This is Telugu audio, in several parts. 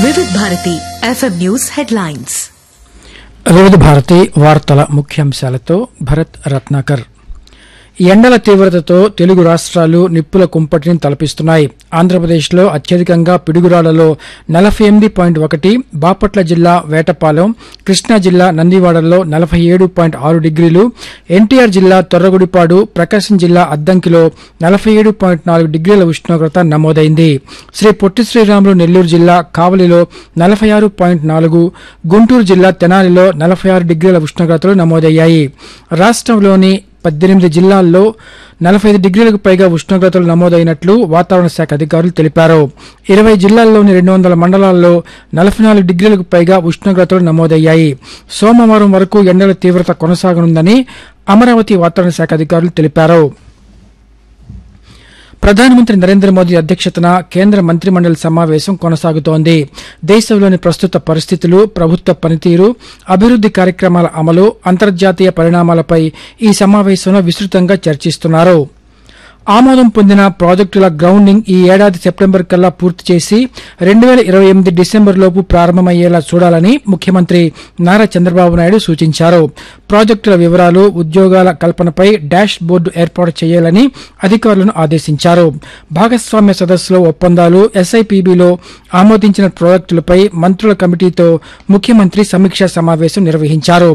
వివిధ భారతి ఎఫ్ఎం న్యూస్ హెడ్లైన్స్ వివిధ భారతి వార్తల ముఖ్యాంశాలతో భరత్ రత్నాకర్ ఎండల తీవ్రతతో తెలుగు రాష్ట్రాలు నిప్పుల కుంపటిని తలపిస్తున్నాయి ఆంధ్రప్రదేశ్లో అత్యధికంగా పిడుగురాళ్లలో నలభై ఎనిమిది పాయింట్ ఒకటి బాపట్ల జిల్లా వేటపాలెం కృష్ణా జిల్లా నందివాడలో నలభై ఏడు పాయింట్ ఆరు డిగ్రీలు ఎన్టీఆర్ జిల్లా తొర్రగుడిపాడు ప్రకాశం జిల్లా అద్దంకిలో నలభై ఏడు పాయింట్ నాలుగు డిగ్రీల ఉష్ణోగ్రత నమోదైంది శ్రీ పొట్టి శ్రీరాములు నెల్లూరు జిల్లా కావలిలో నలభై ఆరు పాయింట్ నాలుగు గుంటూరు జిల్లా తెనాలిలో నలభై ఆరు డిగ్రీల ఉష్ణోగ్రతలు నమోదయ్యాయి రాష్ట్రంలోని పద్దెనిమిది జిల్లాల్లో నలభై ఐదు డిగ్రీలకు పైగా ఉష్ణోగ్రతలు నమోదైనట్లు వాతావరణ శాఖ అధికారులు తెలిపారు ఇరవై జిల్లాల్లోని రెండు వందల మండలాల్లో నలభై నాలుగు డిగ్రీలకు పైగా ఉష్ణోగ్రతలు నమోదయ్యాయి సోమవారం వరకు ఎండల తీవ్రత కొనసాగనుందని అమరావతి వాతావరణ శాఖ అధికారులు తెలిపారు ప్రధానమంత్రి నరేంద్ర మోదీ అధ్యక్షతన కేంద్ర మంత్రిమండలి సమావేశం కొనసాగుతోంది దేశంలోని ప్రస్తుత పరిస్థితులు ప్రభుత్వ పనితీరు అభివృద్ది కార్యక్రమాల అమలు అంతర్జాతీయ పరిణామాలపై ఈ సమావేశంలో విస్తృతంగా చర్చిస్తున్నారు ఆమోదం పొందిన ప్రాజెక్టుల గ్రౌండింగ్ ఈ ఏడాది సెప్టెంబర్ కల్లా పూర్తి చేసి రెండు వేల ఇరవై ఎనిమిది డిసెంబర్ లోపు ప్రారంభమయ్యేలా చూడాలని ముఖ్యమంత్రి నారా చంద్రబాబు నాయుడు సూచించారు ప్రాజెక్టుల వివరాలు ఉద్యోగాల కల్పనపై డాష్ బోర్డు ఏర్పాటు చేయాలని అధికారులను ఆదేశించారు భాగస్వామ్య సదస్సులో ఒప్పందాలు ఎస్ఐపిబిలో ఆమోదించిన ప్రాజెక్టులపై మంత్రుల కమిటీతో ముఖ్యమంత్రి సమీక్షా సమావేశం నిర్వహించారు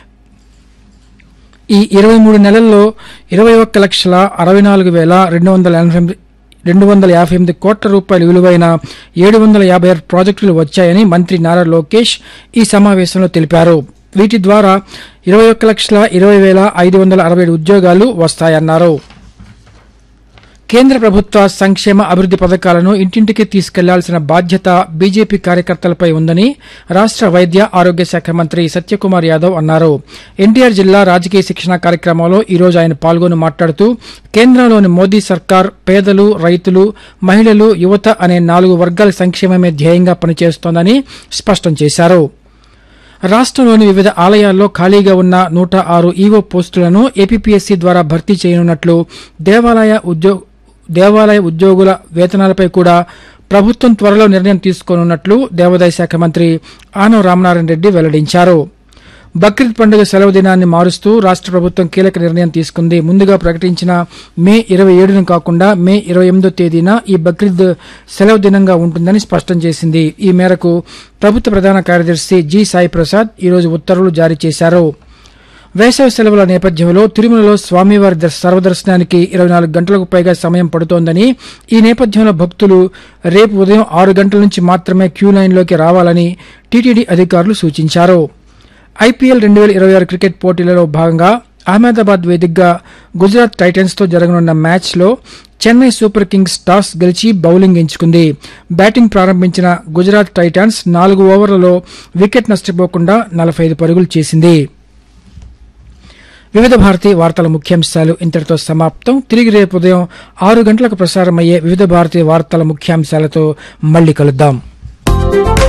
ఈ ఇరవై మూడు నెలల్లో ఇరవై ఒక్క లక్షల అరవై నాలుగు వేల రెండు వందల ఎనభై ఎనిమిది రెండు వందల యాభై ఎనిమిది కోట్ల రూపాయల విలువైన ఏడు వందల యాభై ఆరు ప్రాజెక్టులు వచ్చాయని మంత్రి నారా లోకేష్ ఈ సమావేశంలో తెలిపారు వీటి ద్వారా ఇరవై ఒక్క లక్షల ఇరవై వేల ఐదు వందల అరవై ఏడు ఉద్యోగాలు వస్తాయన్నారు కేంద్ర ప్రభుత్వ సంక్షేమ అభివృద్ది పథకాలను ఇంటింటికి తీసుకెళ్లాల్సిన బాధ్యత బీజేపీ కార్యకర్తలపై ఉందని రాష్ట వైద్య ఆరోగ్య శాఖ మంత్రి సత్యకుమార్ యాదవ్ అన్నారు ఎన్టీఆర్ జిల్లా రాజకీయ శిక్షణ కార్యక్రమంలో ఈ రోజు ఆయన పాల్గొని మాట్లాడుతూ కేంద్రంలోని మోదీ సర్కార్ పేదలు రైతులు మహిళలు యువత అనే నాలుగు వర్గాల సంక్షేమమే ధ్యేయంగా పనిచేస్తోందని స్పష్టం చేశారు రాష్ట్రంలోని వివిధ ఆలయాల్లో ఖాళీగా ఉన్న నూట ఆరు ఈవో పోస్టులను ఏపీపీఎస్సీ ద్వారా భర్తీ చేయనున్నట్లు దేవాలయ ఉద్యోగ దేవాలయ ఉద్యోగుల వేతనాలపై కూడా ప్రభుత్వం త్వరలో నిర్ణయం తీసుకోనున్నట్లు దేవాదాయ శాఖ మంత్రి ఆనవ రామనారాయణ రెడ్డి వెల్లడించారు బక్రీద్ పండుగ సెలవు దినాన్ని మారుస్తూ రాష్ట ప్రభుత్వం కీలక నిర్ణయం తీసుకుంది ముందుగా ప్రకటించిన మే ఇరవై ఏడును కాకుండా మే ఇరవై ఎనిమిదో తేదీన ఈ బక్రీద్ సెలవు దినంగా ఉంటుందని స్పష్టం చేసింది ఈ మేరకు ప్రభుత్వ ప్రధాన కార్యదర్శి జి సాయి ప్రసాద్ ఈరోజు ఉత్తర్వులు జారీ చేశారు వేసవి సెలవుల నేపథ్యంలో తిరుమలలో స్వామివారి దర్శ- సర్వదర్శనానికి ఇరవై నాలుగు గంటలకు పైగా సమయం పడుతోందని ఈ నేపథ్యంలో భక్తులు రేపు ఉదయం ఆరు గంటల నుంచి మాత్రమే క్యూ లైన్లోకి రావాలని టీటీడీ అధికారులు సూచించారు ఐపీఎల్ రెండు వేల ఇరవై ఆరు క్రికెట్ పోటీలలో భాగంగా అహ్మదాబాద్ వేదికగా గుజరాత్ టైటన్స్ తో జరగనున్న మ్యాచ్లో చెన్నై సూపర్ కింగ్స్ టాస్ గెలిచి బౌలింగ్ ఎంచుకుంది బ్యాటింగ్ ప్రారంభించిన గుజరాత్ టైటాన్స్ నాలుగు ఓవర్లలో వికెట్ నష్టపోకుండా నలభై ఐదు పరుగులు చేసింది వివిధ భారతి వార్తల ముఖ్యాంశాలు ఇంతటితో సమాప్తం తిరిగి రేపు ఉదయం ఆరు గంటలకు ప్రసారమయ్యే వివిధ భారతి వార్తల ముఖ్యాంశాలతో మళ్ళీ కలుద్దాం